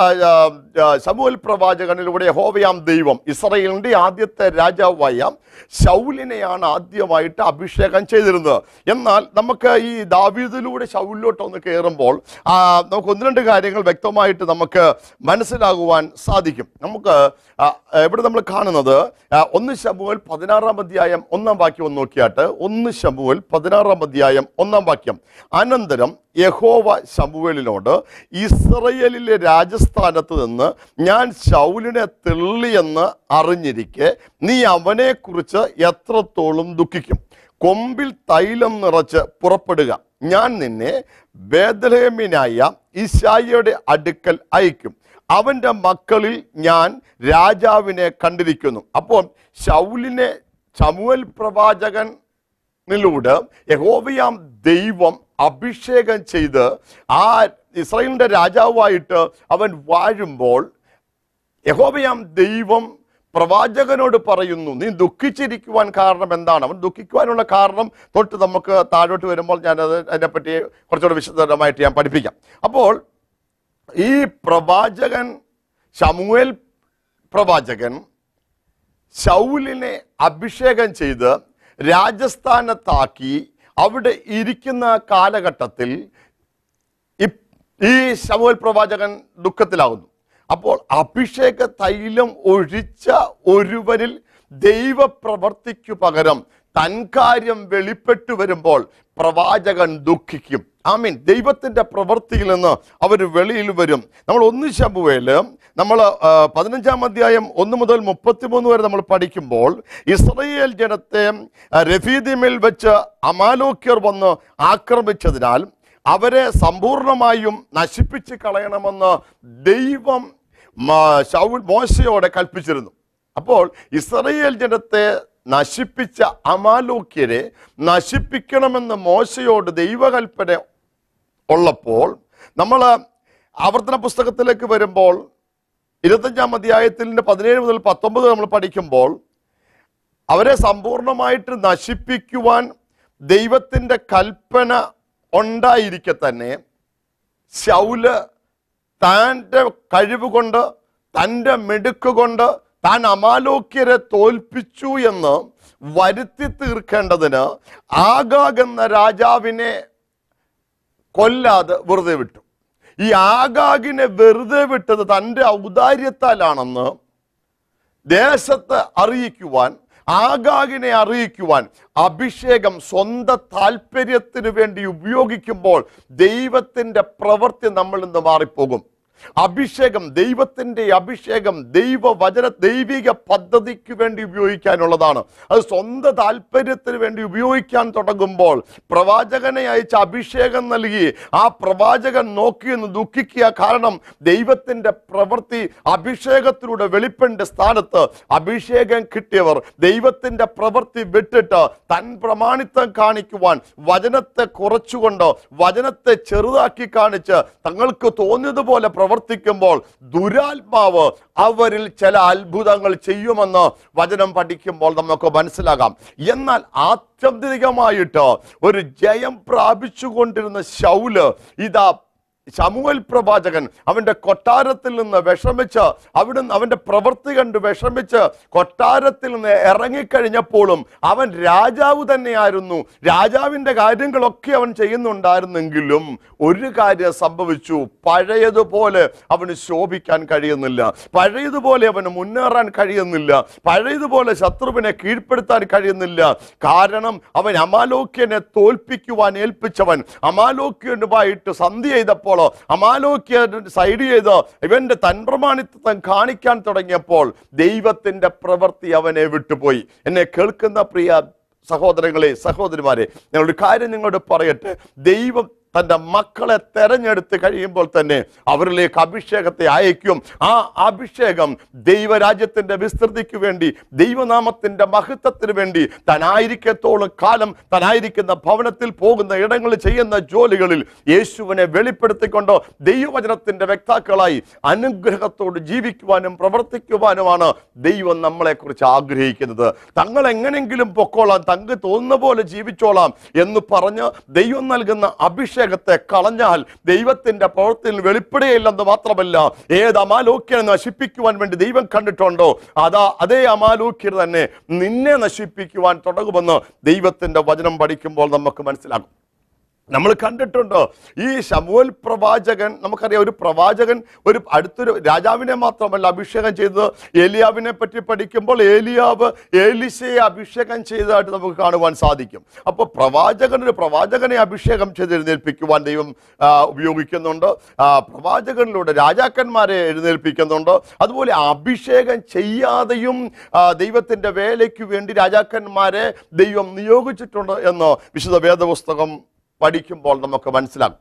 ശമുവൽ പ്രവാചകനിലൂടെ യഹോവയാം ദൈവം ഇസ്രയേലിന്റെ ആദ്യത്തെ രാജാവായ ശൗലിനെയാണ് ആദ്യമായിട്ട് അഭിഷേകം ചെയ്തിരുന്നത് എന്നാൽ നമുക്ക് ഈ ദാവീദിലൂടെ ശൗലിലോട്ട് ഒന്ന് കയറുമ്പോൾ ആ, നമുക്ക് ഒന്ന് രണ്ട് കാര്യങ്ങൾ വ്യക്തമായിട്ട് നമുക്ക് മനസ്സിലാകുവാൻ സാധിക്കും നമുക്ക് ആ, ഇവിടെ നമ്മൾ കാണുന്നത് ആ, ഒന്ന് ശമുവൽ പതിനാറാം അധ്യായം ഒന്നാം വാക്യം ഒന്ന് നോക്കിയാട്ട് ഒന്ന് ശമുവൽ പതിനാറാം അധ്യായം ഒന്നാം വാക്യം അനന്തരം യഹോവ ശമുവേലിനോട് ഇസ്രയേലിലെ രാജസ്ഥാനത്ത് നിന്ന് ഞാൻ ശൗലിനെ തെള്ളിയെന്ന് അറിഞ്ഞിരിക്കെ നീ അവനെക്കുറിച്ച് എത്രത്തോളം ദുഃഖിക്കും കൊമ്പിൽ തൈലം നിറച്ച് പുറപ്പെടുക ഞാൻ നിന്നെ ബേദലഹേമിനായ ഇശായിയുടെ അടുക്കൽ അയക്കും അവന്റെ മക്കളിൽ ഞാൻ രാജാവിനെ കണ്ടിരിക്കുന്നു അപ്പോൾ ശൗലിനെ ശമുവൽ പ്രവാചകനിലൂടെ യഹോവയാം ദൈവം അഭിഷേകം ചെയ്ത് ആ ഇസ്രായേലിന്റെ രാജാവായിട്ട് അവൻ വാഴുമ്പോൾ യഹോബയാം ദൈവം പ്രവാചകനോട് പറയുന്നു നീ ദുഃഖിച്ചിരിക്കുവാൻ കാരണം എന്താണ് അവൻ ദുഃഖിക്കുവാനുള്ള കാരണം തൊട്ട് നമുക്ക് താഴോട്ട് വരുമ്പോൾ ഞാനത് അതിനെപ്പറ്റി കുറച്ചുകൂടെ വിശദമായിട്ട് ഞാൻ പഠിപ്പിക്കാം അപ്പോൾ ഈ പ്രവാചകൻ ശമുവേൽ പ്രവാചകൻ ശൗലിനെ അഭിഷേകം ചെയ്ത് രാജസ്ഥാനത്താക്കി അവിടെ ഇരിക്കുന്ന കാലഘട്ടത്തിൽ ഇ- ഈ ശമുവേൽ പ്രവാചകൻ ദുഃഖത്തിലാകുന്നു അപ്പോൾ അഭിഷേക തൈലം ഒഴിച്ച ഒരുവരിൽ ദൈവപ്രവർത്തിക്കു പകരം തൻ കാര്യം വെളിപ്പെട്ടു വരുമ്പോൾ പ്രവാചകൻ ദുഃഖിക്കും ആമീൻ ദൈവത്തിന്റെ പ്രവൃത്തിയിൽ നിന്ന് അവർ വെളിയിൽ വരും നമ്മൾ ഒന്ന് ശമുവേല് നമ്മൾ പതിനഞ്ചാം അധ്യായം ഒന്ന് മുതൽ മുപ്പത്തിമൂന്ന് വരെ നമ്മൾ പഠിക്കുമ്പോൾ ഇസ്രയേൽ ജനത്തെ ആ, രഫീദിമിൽ വെച്ച് അമാലോക്യർ വന്ന് ആക്രമിച്ചതിനാൽ അവരെ സമ്പൂർണമായും നശിപ്പിച്ച് കളയണമെന്ന് ദൈവം മ- ശൗൽ മോശയോടെ കൽപ്പിച്ചിരുന്നു അപ്പോൾ ഇസ്രയേൽ ജനത്തെ നശിപ്പിച്ച അമാലോക്യരെ നശിപ്പിക്കണമെന്ന് മോശയോട് ദൈവകൽപ്പന ഉള്ളപ്പോൾ നമ്മൾ ആവർത്തന പുസ്തകത്തിലേക്ക് വരുമ്പോൾ ഇരുപത്തഞ്ചാം അധ്യായത്തിൽ പതിനേഴ് മുതൽ പത്തൊമ്പത് നമ്മൾ പഠിക്കുമ്പോൾ അവരെ സമ്പൂർണമായിട്ട് നശിപ്പിക്കുവാൻ ദൈവത്തിൻ്റെ കൽപ്പന ഉണ്ടായിരിക്കെ തന്നെ ശൗല് തൻ്റെ കഴിവ് കൊണ്ട് തൻ്റെ മിടുക്ക് കൊണ്ട് താൻ അമാലോക്യരെ തോൽപ്പിച്ചു എന്ന് വരുത്തി തീർക്കേണ്ടതിന് ആഗാഗ് എന്ന രാജാവിനെ കൊല്ലാതെ വെറുതെ വിട്ടു ഈ ആഗാഗിനെ വെറുതെ വിട്ടത് തൻ്റെ ഔദാര്യത്താലാണെന്ന് ദേശത്ത് അറിയിക്കുവാൻ ആഗാഗിനെ അറിയിക്കുവാൻ അഭിഷേകം സ്വന്തം താല്പര്യത്തിന് വേണ്ടി ഉപയോഗിക്കുമ്പോൾ ദൈവത്തിന്റെ പ്രവൃത്തി നമ്മളിൽ നിന്ന് മാറിപ്പോകും അഭിഷേകം ദൈവത്തിന്റെ അഭിഷേകം ദൈവവചന ദൈവിക പദ്ധതിക്ക് വേണ്ടി ഉപയോഗിക്കാനുള്ളതാണ് അത് സ്വന്തം താല്പര്യത്തിന് വേണ്ടി ഉപയോഗിക്കാൻ തുടങ്ങുമ്പോൾ പ്രവാചകനെ അയച്ച അഭിഷേകം നൽകി ആ പ്രവാചകൻ നോക്കിയെന്ന് ദുഃഖിക്കുക കാരണം ദൈവത്തിന്റെ പ്രവൃത്തി അഭിഷേകത്തിലൂടെ വെളിപ്പെണ്ട സ്ഥാനത്ത് അഭിഷേകം കിട്ടിയവർ ദൈവത്തിന്റെ പ്രവൃത്തി വിട്ടിട്ട് തൻ പ്രമാണിത്വം കാണിക്കുവാൻ വചനത്തെ കുറച്ചുകൊണ്ട് വചനത്തെ ചെറുതാക്കി കാണിച്ച് തങ്ങൾക്ക് തോന്നിയതുപോലെ പ്രവർത്തിക്കുമ്പോൾ ദുരാത്മാവ് അവരിൽ ചില അത്ഭുതങ്ങൾ ചെയ്യുമെന്ന് വചനം പഠിക്കുമ്പോൾ നമുക്ക് മനസ്സിലാകാം എന്നാൽ ആത്യന്തികമായിട്ട് ഒരു ജയം പ്രാപിച്ചുകൊണ്ടിരുന്ന ശൗല് ഇതാ ശമുവൽ പ്രവാചകൻ അവന്റെ കൊട്ടാരത്തിൽ നിന്ന് വിഷമിച്ച് അവിടുന്ന് അവന്റെ പ്രവൃത്തി കണ്ട് വിഷമിച്ച് കൊട്ടാരത്തിൽ നിന്ന് ഇറങ്ങിക്കഴിഞ്ഞപ്പോഴും അവൻ രാജാവ് തന്നെയായിരുന്നു രാജാവിന്റെ കാര്യങ്ങളൊക്കെ അവൻ ചെയ്യുന്നുണ്ടായിരുന്നെങ്കിലും ഒരു കാര്യം സംഭവിച്ചു പഴയതുപോലെ അവന് ശോഭിക്കാൻ കഴിയുന്നില്ല പഴയതുപോലെ അവന് മുന്നേറാൻ കഴിയുന്നില്ല പഴയതുപോലെ ശത്രുവിനെ കീഴ്പ്പെടുത്താൻ കഴിയുന്നില്ല കാരണം അവൻ അമാലോക്യനെ തോൽപ്പിക്കുവാൻ ഏൽപ്പിച്ചവൻ അമാലോക്യനുമായിട്ട് സന്ധി ചെയ്തപ്പോൾ അമാലോക്യ സൈഡ് ചെയ്ത് ഇവന്റെ തൻപ്രമാണിത്വം കാണിക്കാൻ തുടങ്ങിയപ്പോൾ ദൈവത്തിന്റെ പ്രവൃത്തി അവനെ വിട്ടുപോയി എന്നെ കേൾക്കുന്ന പ്രിയ സഹോദരങ്ങളെ സഹോദരിമാരെ ഞാൻ ഒരു കാര്യം നിങ്ങളോട് പറയട്ടെ ദൈവം തൻ്റെ മക്കളെ തെരഞ്ഞെടുത്ത് കഴിയുമ്പോൾ തന്നെ അവരിലേക്ക് അഭിഷേകത്തെ അയക്കും ആ അഭിഷേകം ദൈവരാജ്യത്തിന്റെ വിസ്തൃതിക്ക് വേണ്ടി ദൈവനാമത്തിന്റെ മഹത്വത്തിന് വേണ്ടി താനായിരിക്കത്തോളം കാലം താനായിരിക്കുന്ന ഭവനത്തിൽ പോകുന്ന ഇടങ്ങളിൽ ചെയ്യുന്ന ജോലികളിൽ യേശുവിനെ വെളിപ്പെടുത്തിക്കൊണ്ട് ദൈവവചനത്തിന്റെ വ്യക്താക്കളായി അനുഗ്രഹത്തോട് ജീവിക്കുവാനും പ്രവർത്തിക്കുവാനുമാണ് ദൈവം നമ്മളെക്കുറിച്ച് ആഗ്രഹിക്കുന്നത് തങ്ങൾ എങ്ങനെങ്കിലും പൊക്കോളാം തങ്ങൾക്ക് തോന്നുന്ന പോലെ ജീവിച്ചോളാം എന്ന് പറഞ്ഞ് ദൈവം നൽകുന്ന അഭിഷേകത്തെ കളഞ്ഞാൽ ദൈവത്തിന്റെ പ്രവൃത്തിയിൽ വെളിപ്പെടുകയില്ലെന്ന് മാത്രമല്ല ഏത് അമാലോക്യനെ നശിപ്പിക്കുവാൻ വേണ്ടി ദൈവം കണ്ടിട്ടുണ്ടോ അതാ അതേ അമാലോക്യർ തന്നെ നിന്നെ നശിപ്പിക്കുവാൻ തുടങ്ങുമെന്ന് ദൈവത്തിന്റെ വചനം പഠിക്കുമ്പോൾ നമുക്ക് മനസ്സിലാകും നമ്മൾ കണ്ടിട്ടുണ്ട് ഈ ശമുവൽ പ്രവാചകൻ നമുക്കറിയാം ഒരു പ്രവാചകൻ ഒരു അടുത്തൊരു രാജാവിനെ മാത്രമല്ല അഭിഷേകം ചെയ്തത് ഏലിയാവിനെ പറ്റി പഠിക്കുമ്പോൾ ഏലിയാവ് ഏലിശയെ അഭിഷേകം ചെയ്തതായിട്ട് നമുക്ക് കാണുവാൻ സാധിക്കും അപ്പോൾ പ്രവാചകൻ ഒരു പ്രവാചകനെ അഭിഷേകം ചെയ്ത് എഴുന്നേൽപ്പിക്കുവാൻ ദൈവം ആ, ഉപയോഗിക്കുന്നുണ്ട് ആ, പ്രവാചകനിലൂടെ രാജാക്കന്മാരെ എഴുന്നേൽപ്പിക്കുന്നുണ്ട് അതുപോലെ അഭിഷേകം ചെയ്യാതെയും ആ, ദൈവത്തിന്റെ വേലയ്ക്ക് വേണ്ടി രാജാക്കന്മാരെ ദൈവം നിയോഗിച്ചിട്ടുണ്ട് എന്ന് വിശുദ്ധ വേദപുസ്തകം പഠിക്കുമ്പോൾ നമുക്ക് മനസ്സിലാകും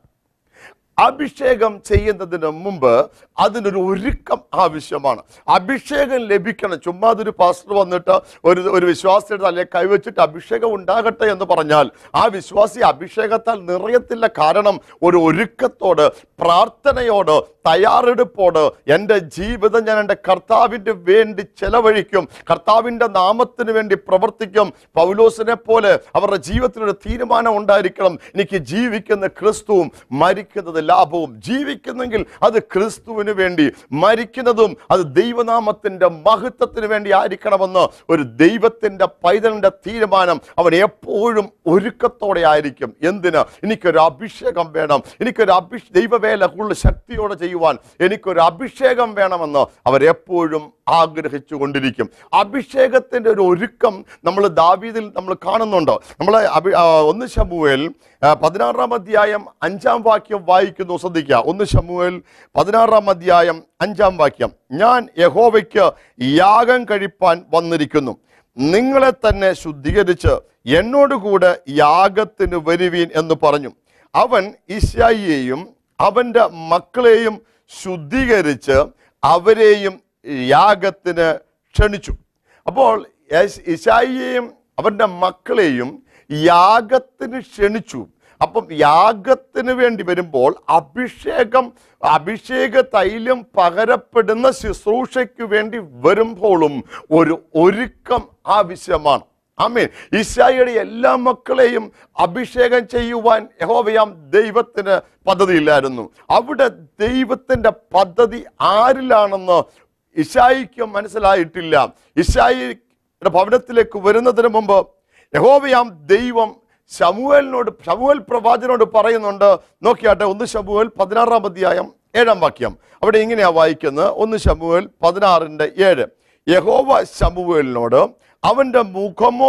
അഭിഷേകം ചെയ്യുന്നതിന് മുമ്പ് അതിനൊരു ഒരുക്കം ആവശ്യമാണ് അഭിഷേകം ലഭിക്കണം ചുമ്മാ അതൊരു പാസ്റ്റർ വന്നിട്ട് ഒരു ഒരു വിശ്വാസിയുടെ തലയെ കൈവച്ചിട്ട് അഭിഷേകം ഉണ്ടാകട്ടെ എന്ന് പറഞ്ഞാൽ ആ വിശ്വാസി അഭിഷേകത്താൽ നിറയത്തില്ല കാരണം ഒരു ഒരുക്കത്തോട് പ്രാർത്ഥനയോട് തയ്യാറെടുപ്പോട് എൻ്റെ ജീവിതം ഞാൻ എൻ്റെ കർത്താവിൻ്റെ വേണ്ടി ചെലവഴിക്കും കർത്താവിൻ്റെ നാമത്തിന് വേണ്ടി പ്രവർത്തിക്കും പൗലോസിനെ പോലെ അവരുടെ ജീവിതത്തിനൊരു തീരുമാനം ഉണ്ടായിരിക്കണം എനിക്ക് ജീവിക്കുന്ന ക്രിസ്തുവും മരിക്കുന്നത് ലാഭവും ജീവിക്കുന്നെങ്കിൽ അത് ക്രിസ്തുവിന് വേണ്ടി മരിക്കുന്നതും അത് ദൈവനാമത്തിൻ്റെ മഹത്വത്തിന് വേണ്ടി ആയിരിക്കണമെന്ന് ഒരു ദൈവത്തിൻ്റെ പൈതലിൻ്റെ തീരുമാനം അവൻ എപ്പോഴും ഒരുക്കത്തോടെ ആയിരിക്കും എന്തിന് എനിക്കൊരു അഭിഷേകം വേണം എനിക്കൊരു അഭിഷ ദൈവവേല കൂടുതൽ ശക്തിയോടെ ചെയ്യുവാൻ എനിക്കൊരു അഭിഷേകം വേണമെന്ന് അവരെപ്പോഴും ആഗ്രഹിച്ചു കൊണ്ടിരിക്കും അഭിഷേകത്തിൻ്റെ ഒരു ഒരുക്കം നമ്മൾ ദാവീദിൽ നമ്മൾ കാണുന്നുണ്ട് നമ്മൾ അഭി- ആ, ഒന്ന് ശമുവേൽ ആ, പതിനാറാം അധ്യായം അഞ്ചാം വാക്യം വായിക്കുന്നു ശ്രദ്ധിക്കുക ഒന്ന് ശമുവേൽ പതിനാറാം അധ്യായം അഞ്ചാം വാക്യം ഞാൻ യഹോവയ്ക്ക് യാഗം കഴിപ്പാൻ വന്നിരിക്കുന്നു നിങ്ങളെ തന്നെ ശുദ്ധീകരിച്ച് എന്നോടുകൂടെ യാഗത്തിന് വരുവീൻ എന്ന് പറഞ്ഞു അവൻ ഇശായിയെയും അവൻ്റെ മക്കളെയും ശുദ്ധീകരിച്ച് അവരെയും യാഗത്തിന് ക്ഷണിച്ചു അപ്പോൾ യശ്- ഇശായിയെയും അവൻ്റെ മക്കളെയും യാഗത്തിന് ക്ഷണിച്ചു അപ്പം യാഗത്തിന് വേണ്ടി വരുമ്പോൾ അഭിഷേകം അഭിഷേക തൈലം പകരപ്പെടുന്ന ശുശ്രൂഷയ്ക്ക് വേണ്ടി വരുമ്പോഴും ഒരു ഒരുക്കം ആവശ്യമാണ് ആമേൻ ഈശായിയുടെ എല്ലാ മക്കളെയും അഭിഷേകം ചെയ്യുവാൻ യഹോവയാം ദൈവത്തിന് പദ്ധതിയില്ലായിരുന്നു അവിടെ ദൈവത്തിന്റെ പദ്ധതി ആരിലാണെന്ന് ഇഷായിക്ക് മനസ്സിലായിട്ടില്ല ഇഷായിയുടെ ഭവനത്തിലേക്ക് വരുന്നതിന് മുമ്പ് യഹോവയാം ദൈവം ശമുവേലിനോട് ശമുവേൽ പ്രവാചനോട് പറയുന്നുണ്ട് നോക്കിയാട്ടെ ഒന്ന് ശമുവേൽ പതിനാറാം അധ്യായം ഏഴാം വാക്യം അവിടെ ഇങ്ങനെയാ വായിക്കുന്നത് ഒന്ന് ശമുവേൽ പതിനാറിന്റെ ഏഴ് യഹോവ ശമുവേലിനോട് അവന്റെ മുഖമോ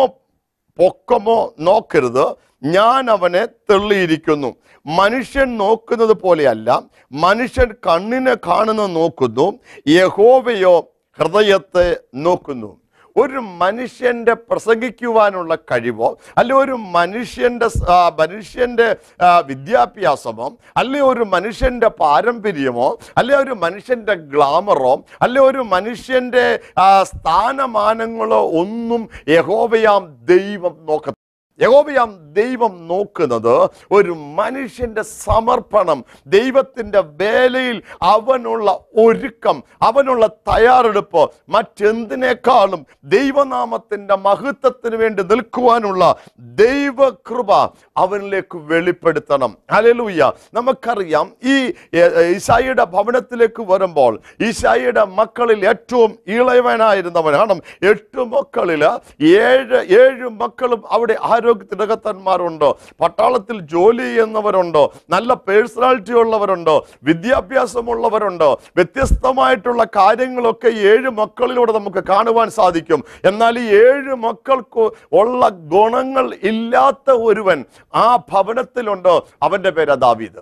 പൊക്കമോ നോക്കരുത് ഞാൻ അവനെ തെള്ളിയിരിക്കുന്നു മനുഷ്യൻ നോക്കുന്നത് പോലെയല്ല മനുഷ്യൻ കണ്ണിനെ കാണുന്ന നോക്കുന്നു യഹോവയോ ഹൃദയത്തെ നോക്കുന്നു ഒരു മനുഷ്യന്റെ പ്രസംഗിക്കുവാനുള്ള കഴിവോ അല്ലെ ഒരു മനുഷ്യന്റെ സ- ആ, മനുഷ്യന്റെ ആ, വിദ്യാഭ്യാസമോ അല്ലെ ഒരു മനുഷ്യന്റെ പാരമ്പര്യമോ അല്ലെ ഒരു മനുഷ്യന്റെ ഗ്ലാമറോ അല്ലെ ഒരു മനുഷ്യന്റെ ആ, സ്ഥാനമാനങ്ങളോ ഒന്നും യഹോവയാം ദൈവം നോക്ക യഹോവയാം ദൈവം നോക്കുന്നത് ഒരു മനുഷ്യന്റെ സമർപ്പണം ദൈവത്തിന്റെ വേലയിൽ അവനുള്ള ഒരുക്കം അവനുള്ള തയ്യാറെടുപ്പ് മറ്റെന്തിനേക്കാളും ദൈവനാമത്തിന്റെ മഹത്വത്തിന് വേണ്ടി നിൽക്കുവാനുള്ള ദൈവകൃപ അവനിലേക്ക് വെളിപ്പെടുത്തണം അലലൂയ്യ നമുക്കറിയാം ഈ ഏ, ഈശായിയുടെ ഭവനത്തിലേക്ക് വരുമ്പോൾ ഈശായിയുടെ മക്കളിൽ ഏറ്റവും ഇളയവനായിരുന്നവൻ കാരണം എട്ട് മക്കളിൽ ഏഴ് ഏഴ് മക്കളും അവിടെ ആരോഗ്യത്തിനകത്തന്മാരുണ്ട് പട്ടാളത്തിൽ ജോലി ചെയ്യുന്നവരുണ്ട് നല്ല പേഴ്സണാലിറ്റി ഉള്ളവരുണ്ട് വിദ്യാഭ്യാസമുള്ളവരുണ്ട് വ്യത്യസ്തമായിട്ടുള്ള കാര്യങ്ങളൊക്കെ ഏഴ് മക്കളിലൂടെ നമുക്ക് കാണുവാൻ സാധിക്കും എന്നാൽ ഈ ഏഴ് മക്കൾക്ക് ഉള്ള ഗുണങ്ങൾ ഇല്ലാത്ത ഒരുവൻ ആ ഭവനത്തിലുണ്ട് അവന്റെ പേര് ദാവീദ്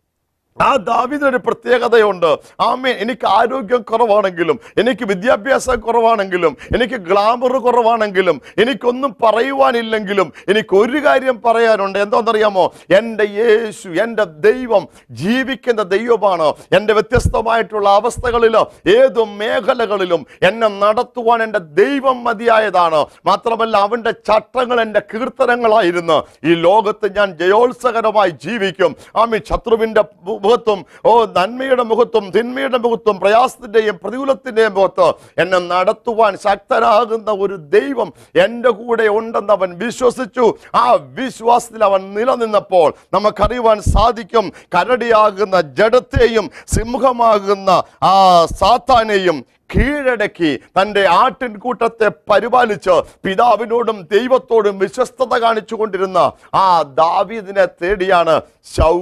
ആ ദാവിദിനൊരു പ്രത്യേകതയുണ്ട് ആമേ എനിക്ക് ആരോഗ്യം കുറവാണെങ്കിലും എനിക്ക് വിദ്യാഭ്യാസം കുറവാണെങ്കിലും എനിക്ക് ഗ്ലാമർ കുറവാണെങ്കിലും എനിക്കൊന്നും പറയുവാനില്ലെങ്കിലും എനിക്ക് ഒരു കാര്യം പറയാനുണ്ട് എന്താണെന്നറിയാമോ എൻ്റെ യേശു എൻ്റെ ദൈവം ജീവിക്കുന്ന ദൈവമാണ് എൻ്റെ വ്യത്യസ്തമായിട്ടുള്ള അവസ്ഥകളിലോ ഏതു മേഖലകളിലും എന്നെ നടത്തുവാൻ എൻ്റെ ദൈവം മതിയായതാണ് മാത്രമല്ല അവൻ്റെ ചട്ടങ്ങൾ എൻ്റെ കീർത്തനങ്ങളായിരുന്നു ഈ ലോകത്ത് ഞാൻ ജയോത്സകരമായി ജീവിക്കും ആമി ശത്രുവിൻ്റെ മു- മുഖത്തും ഓ നന്മയുടെ മുഖത്തും തിന്മയുടെ മുഖത്തും പ്രയാസത്തിൻ്റെയും പ്രതികൂലത്തിൻ്റെയും മുഖത്ത് എന്നെ നടത്തുവാൻ ശക്തനാകുന്ന ഒരു ദൈവം എൻ്റെ കൂടെ ഉണ്ടെന്ന് അവൻ വിശ്വസിച്ചു ആ വിശ്വാസത്തിൽ അവൻ നിലനിന്നപ്പോൾ നമുക്കറിയുവാൻ സാധിക്കും കരടിയാകുന്ന ജഡത്തെയും സിംഹമാകുന്ന ആ സാത്താനെയും കീഴടക്കി തൻ്റെ ആട്ടിൻകൂട്ടത്തെ പരിപാലിച്ച് പിതാവിനോടും ദൈവത്തോടും വിശ്വസ്തത കാണിച്ചു കൊണ്ടിരുന്ന ആ ദാവീദിനെ തേടിയാണ് ശൗല്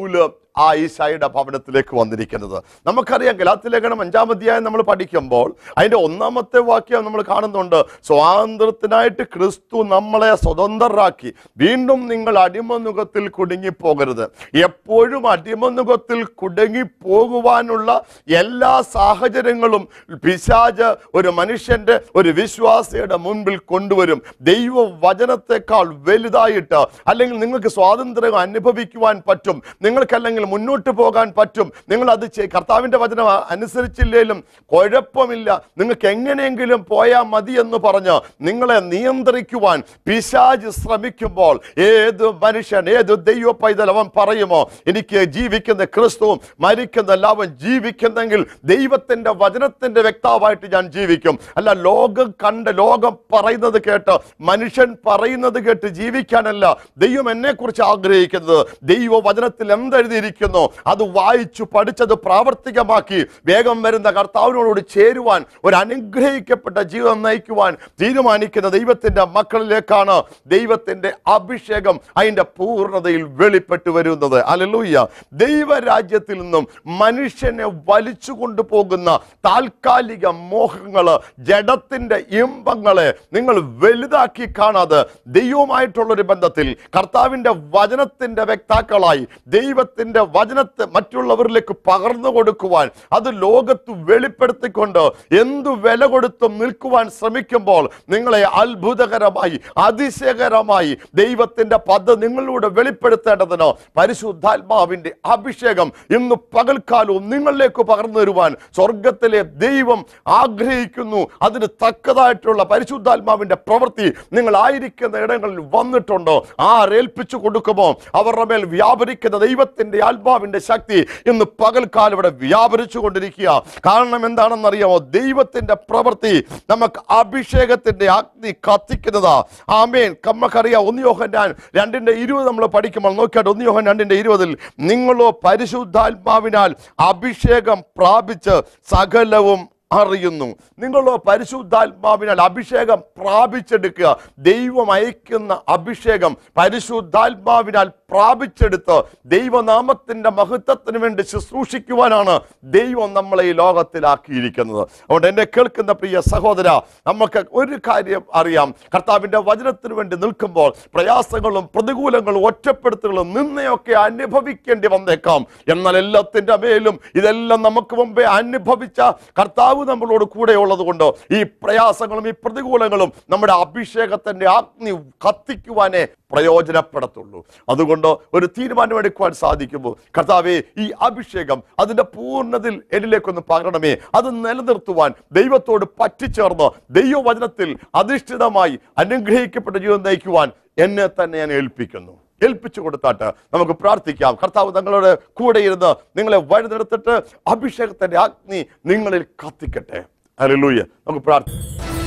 ആ ഈശായുടെ ഭവനത്തിലേക്ക് വന്നിരിക്കുന്നത് നമുക്കറിയാം ഗലാത്തിലേഖനം അഞ്ചാം അധ്യായം നമ്മൾ പഠിക്കുമ്പോൾ അതിന്റെ ഒന്നാമത്തെ വാക്യം നമ്മൾ കാണുന്നുണ്ട് സ്വാതന്ത്ര്യത്തിനായിട്ട് ക്രിസ്തു നമ്മളെ സ്വതന്ത്രരാക്കി വീണ്ടും നിങ്ങൾ അടിമനുഖത്തിൽ കുടുങ്ങിപ്പോകരുത് എപ്പോഴും അടിമനുഖത്തിൽ കുടുങ്ങി പോകുവാനുള്ള എല്ലാ സാഹചര്യങ്ങളും പിശാജ് ഒരു മനുഷ്യന്റെ ഒരു വിശ്വാസിയുടെ മുൻപിൽ കൊണ്ടുവരും ദൈവ വചനത്തെക്കാൾ വലുതായിട്ട് അല്ലെങ്കിൽ നിങ്ങൾക്ക് സ്വാതന്ത്ര്യം അനുഭവിക്കുവാൻ പറ്റും നിങ്ങൾക്കല്ലെങ്കിൽ മുന്നോട്ട് പോകാൻ പറ്റും നിങ്ങൾ അത് ചെയ്- കർത്താവിന്റെ വചനം അനുസരിച്ചില്ലേലും കുഴപ്പമില്ല നിങ്ങൾക്ക് എങ്ങനെയെങ്കിലും പോയാൽ മതി എന്ന് പറഞ്ഞ് നിങ്ങളെ നിയന്ത്രിക്കുവാൻ പിശാജ് ശ്രമിക്കുമ്പോൾ ഏത് മനുഷ്യൻ ഏത് ദൈവ പൈതൽ അവൻ പറയുമോ എനിക്ക് ജീവിക്കുന്ന ക്രിസ്തുവും മരിക്കുന്ന എല്ലാവൻ ജീവിക്കുന്നെങ്കിൽ ദൈവത്തിന്റെ വചനത്തിന്റെ വ്യക്താവായിട്ട് ഞാൻ ജീവിക്കും അല്ല ലോകം കണ്ട് ലോകം പറയുന്നത് കേട്ട് മനുഷ്യൻ പറയുന്നത് കേട്ട് ജീവിക്കാനല്ല ദൈവം എന്നെ കുറിച്ച് ആഗ്രഹിക്കുന്നത് ദൈവ വചനത്തിൽ എന്തെഴുതിയിരിക്കുന്നു അത് വായിച്ചു പഠിച്ചത് പ്രാവർത്തികമാക്കി വേഗം വരുന്ന കർത്താവിനോട് ചേരുവാൻ ഒരു അനുഗ്രഹിക്കപ്പെട്ട ജീവിതം നയിക്കുവാൻ തീരുമാനിക്കുന്ന ദൈവത്തിന്റെ മക്കളിലേക്കാണ് ദൈവത്തിന്റെ അഭിഷേകം അതിന്റെ പൂർണ്ണതയിൽ വെളിപ്പെട്ടു വരുന്നത് അലലൂയ്യ ദൈവരാജ്യത്തിൽ നിന്നും മനുഷ്യനെ വലിച്ചു കൊണ്ടുപോകുന്ന താൽക്കാലിക മോഹങ്ങള് ജഡത്തിന്റെ ഇമ്പങ്ങളെ നിങ്ങൾ വലുതാക്കി കാണാതെ ദൈവവുമായിട്ടുള്ളൊരു ബന്ധത്തിൽ കർത്താവിന്റെ വചനത്തിന്റെ വ്യക്താക്കളായി ദൈവത്തിന്റെ വചനത്തെ മറ്റുള്ളവരിലേക്ക് പകർന്നു കൊടുക്കുവാൻ അത് ലോകത്ത് വെളിപ്പെടുത്തിക്കൊണ്ട് എന്തു വില കൊടുത്തും നിൽക്കുവാൻ ശ്രമിക്കുമ്പോൾ നിങ്ങളെ അത്ഭുതകരമായി അതിശയകരമായി ദൈവത്തിന്റെ പദ്ധതി നിങ്ങളിലൂടെ വെളിപ്പെടുത്തേണ്ടതിന് പരിശുദ്ധാത്മാവിന്റെ അഭിഷേകം ഇന്ന് പകൽക്കാലവും നിങ്ങളിലേക്ക് പകർന്നു തരുവാൻ സ്വർഗത്തിലെ ദൈവം ആഗ്രഹിക്കുന്നു അതിന് തക്കതായിട്ടുള്ള പരിശുദ്ധാത്മാവിന്റെ പ്രവൃത്തി നിങ്ങൾ ആയിരിക്കുന്ന ഇടങ്ങളിൽ വന്നിട്ടുണ്ടോ ആരേൽപ്പിച്ചു കൊടുക്കുമോ അവരുടെ മേൽ വ്യാപരിക്കുന്ന ദൈവത്തിന്റെ ആത്മാവിന്റെ ശക്തി ഇന്ന് പകൽക്കാലം ഇവിടെ വ്യാപരിച്ചു കൊണ്ടിരിക്കുക കാരണം എന്താണെന്നറിയാമോ ദൈവത്തിന്റെ പ്രവൃത്തി നമുക്ക് അഭിഷേകത്തിന്റെ അഗ്നി കത്തിക്കുന്നതാ ആമേൻ നമുക്കറിയാം ഒന്ന് യോഹന്നാൻ രണ്ടിന്റെ ഇരുപത് നമ്മൾ പഠിക്കുമ്പോൾ നോക്കിയാട്ട് ഒന്ന് യോഹൻ രണ്ടിന്റെ ഇരുപതിൽ നിങ്ങളോ പരിശുദ്ധാത്മാവിനാൽ അഭിഷേകം പ്രാപിച്ച് സകലവും അറിയുന്നു നിങ്ങളോ പരിശുദ്ധാത്മാവിനാൽ അഭിഷേകം പ്രാപിച്ചെടുക്കുക ദൈവം അയക്കുന്ന അഭിഷേകം പരിശുദ്ധാത്മാവിനാൽ പ്രാപിച്ചെടുത്ത് ദൈവനാമത്തിന്റെ മഹത്വത്തിന് വേണ്ടി ശുശ്രൂഷിക്കുവാനാണ് ദൈവം നമ്മളെ ഈ ലോകത്തിലാക്കിയിരിക്കുന്നത് അതുകൊണ്ട് എന്നെ കേൾക്കുന്ന പ്രിയ സഹോദര നമുക്ക് ഒരു കാര്യം അറിയാം കർത്താവിന്റെ വചനത്തിന് വേണ്ടി നിൽക്കുമ്പോൾ പ്രയാസങ്ങളും പ്രതികൂലങ്ങളും ഒറ്റപ്പെടുത്തലുകളും നിന്നയൊക്കെ അനുഭവിക്കേണ്ടി വന്നേക്കാം എന്നാൽ എല്ലാത്തിന്റെ മേലും ഇതെല്ലാം നമുക്ക് മുമ്പേ അനുഭവിച്ച കർത്താവ് നമ്മളോട് കൂടെ ഉള്ളത് കൊണ്ട് ഈ പ്രയാസങ്ങളും ഈ പ്രതികൂലങ്ങളും നമ്മുടെ അഭിഷേകത്തിന്റെ അഗ്നി കത്തിക്കുവാനേ പ്രയോജനപ്പെടത്തുള്ളൂ അതുകൊണ്ട് ഒരു തീരുമാനമെടുക്കുവാൻ സാധിക്കുമ്പോൾ കർത്താവെ ഈ അഭിഷേകം അതിന്റെ പൂർണ്ണതയിൽ എന്നിലേക്കൊന്ന് പകരണമേ അത് നിലനിർത്തുവാൻ ദൈവത്തോട് പറ്റിച്ചേർന്ന് ദൈവവചനത്തിൽ അധിഷ്ഠിതമായി അനുഗ്രഹിക്കപ്പെട്ട ജീവിതം നയിക്കുവാൻ എന്നെ തന്നെ ഞാൻ ഏൽപ്പിക്കുന്നു ഏൽപ്പിച്ചു കൊടുത്താട്ട് നമുക്ക് പ്രാർത്ഥിക്കാം കർത്താവ് നിങ്ങളുടെ കൂടെ ഇരുന്ന് നിങ്ങളെ വഴി നിർത്തിട്ട് അഭിഷേകത്തിന്റെ അഗ്നി നിങ്ങളിൽ കത്തിക്കട്ടെ ഹല്ലേലൂയ നമുക്ക് പ്രാർത്ഥിക്കാം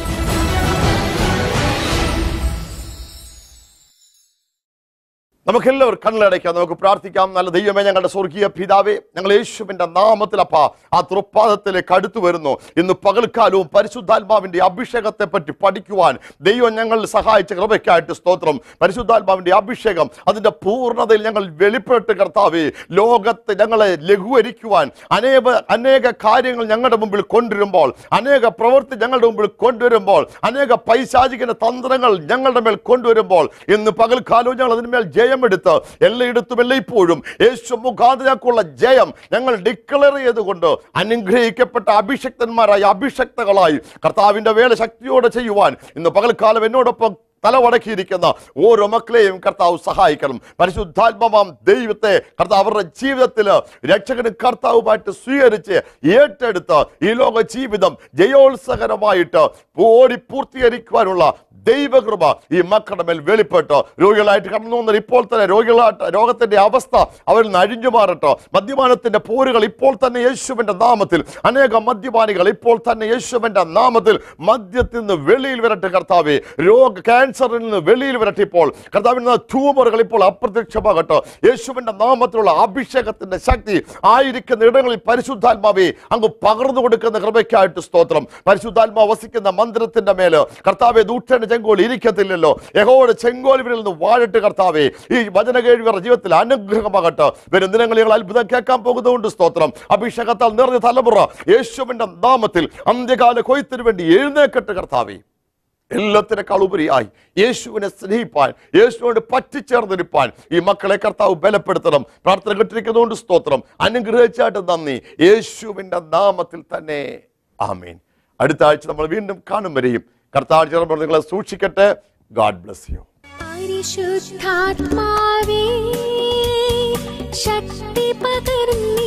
നമുക്കെല്ലാവരും കണ്ണടയ്ക്കാം നമുക്ക് പ്രാർത്ഥിക്കാം നല്ല ദൈവമേ ഞങ്ങളുടെ സ്വർഗീയ പിതാവേ ഞങ്ങൾ യേശുവിന്റെ നാമത്തിൽ അപ്പ ആ തൃപ്പാദത്തിലേക്ക് അടുത്തു വരുന്നു ഇന്ന് പകൽക്കാലവും പരിശുദ്ധാത്മാവിന്റെ അഭിഷേകത്തെ പറ്റി പഠിക്കുവാൻ ദൈവം ഞങ്ങൾ സഹായിച്ച കൃപയ്ക്കായിട്ട് സ്തോത്രം പരിശുദ്ധാത്മാവിന്റെ അഭിഷേകം അതിന്റെ പൂർണ്ണതയിൽ ഞങ്ങൾ വെളിപ്പെട്ട് കർത്താവേ ലോകത്ത് ഞങ്ങളെ ലഘൂകരിക്കുവാൻ അനേക അനേക കാര്യങ്ങൾ ഞങ്ങളുടെ മുമ്പിൽ കൊണ്ടുവരുമ്പോൾ അനേക പ്രവൃത്തി ഞങ്ങളുടെ മുമ്പിൽ കൊണ്ടുവരുമ്പോൾ അനേക പൈശാചികന്റെ തന്ത്രങ്ങൾ ഞങ്ങളുടെ മേൽ കൊണ്ടുവരുമ്പോൾ ഇന്ന് പകൽക്കാലവും ഞങ്ങൾ അതിന്മേൽ ജയമെടുത്ത് എല്ലായിടത്തും എല്ലായ്പ്പോഴും യേശു മുഖാന്തരക്കുള്ള ജയം ഞങ്ങൾ ഡിക്ലെയർ ചെയ്തുകൊണ്ട് അനുഗ്രഹിക്കപ്പെട്ട അഭിഷക്തന്മാരായി അഭിഷക്തകളായി കർത്താവിന്റെ വേല ശക്തിയോടെ ചെയ്യുവാൻ ഇന്ന് പകൽക്കാലം എന്നോടൊപ്പം തലവടക്കിയിരിക്കുന്ന ഓരോ മക്കളെയും കർത്താവ് സഹായിക്കണം പരിശുദ്ധാത്മമാം ദൈവത്തെ കർത്താവ് അവരുടെ ജീവിതത്തിൽ രക്ഷകനും കർത്താവുമായിട്ട് സ്വീകരിച്ച് ഏറ്റെടുത്ത് ഈ ലോക ജീവിതം ജയോത്സകരമായിട്ട് ഓടി പൂർത്തീകരിക്കുവാനുള്ള ദൈവകൃപ ഈ മക്കളുടെ മേൽ വെളിപ്പെട്ട് രോഗികളായിട്ട് കടന്നു വന്നത് ഇപ്പോൾ തന്നെ രോഗികളായിട്ട് രോഗത്തിന്റെ അവസ്ഥ അവരിൽ നിന്ന് അഴിഞ്ഞു മാറട്ടെ മദ്യപാനത്തിന്റെ പോരുകൾ ഇപ്പോൾ തന്നെ യേശുവിന്റെ നാമത്തിൽ അനേക മദ്യപാനികൾ ഇപ്പോൾ തന്നെ യേശുവിന്റെ നാമത്തിൽ മദ്യത്തിൽ നിന്ന് വെളിയിൽ വരട്ടെ കർത്താവേ രോഗ ക്യാൻസർ ക്യാൻസറിൽ നിന്ന് വെളിയിൽ വരട്ടിപ്പോൾ കർത്താവിന് ട്യൂമറുകൾ ഇപ്പോൾ അപ്രത്യക്ഷമാകട്ടെ യേശുവിന്റെ നാമത്തിലുള്ള അഭിഷേകത്തിന്റെ ശക്തി ആയിരിക്കുന്ന ഇടങ്ങളിൽ പരിശുദ്ധാത്മാവെ അങ്ങ് പകർന്നു കൊടുക്കുന്ന കൃപയ്ക്കായിട്ട് സ്തോത്രം പരിശുദ്ധാത്മാവ് വസിക്കുന്ന മന്ദിരത്തിന്റെ മേല് കർത്താവെ ദൂഷണ ചെങ്കോൽ ഇരിക്കത്തില്ലല്ലോ യഹോയുടെ ചെങ്കോൽ ഇവരിൽ നിന്ന് വാഴട്ട് കർത്താവെ ഈ വചന കേൾവിയുടെ ജീവിതത്തിൽ അനുഗ്രഹമാകട്ടെ വരും ദിനങ്ങളിൽ ഞങ്ങൾ അത്ഭുതം കേൾക്കാൻ പോകുന്നതുകൊണ്ട് സ്തോത്രം അഭിഷേകത്താൽ നിറഞ്ഞ തലമുറ യേശുവിന്റെ നാമത്തിൽ അന്ത്യകാല കൊയ്ത്തിന് വേണ്ടി എഴുന്നേക്കട്ടെ കർത്താവെ എല്ലാത്തിനേക്കാൾ ഉപരിയായി യേശുവിനെ സ്നേഹിപ്പാൻ യേശുവിനോട് പറ്റിച്ചേർന്നിരിപ്പാൻ ഈ മക്കളെ കർത്താവ് ബലപ്പെടുത്തണം പ്രാർത്ഥന കെട്ടിരിക്കുന്നതുകൊണ്ട് സ്തോത്രം അനുഗ്രഹിച്ചായിട്ട് നന്ദി യേശുവിന്റെ നാമത്തിൽ തന്നെ ആമീൻ അടുത്ത ആഴ്ച നമ്മൾ വീണ്ടും കാണും വരെയും കർത്താവ് ചിലപ്പോൾ നിങ്ങളെ സൂക്ഷിക്കട്ടെ ഗാഡ് ബ്ലസ് യു പരിശുദ്ധാത്മാവേ ശക്തി പകർന്നി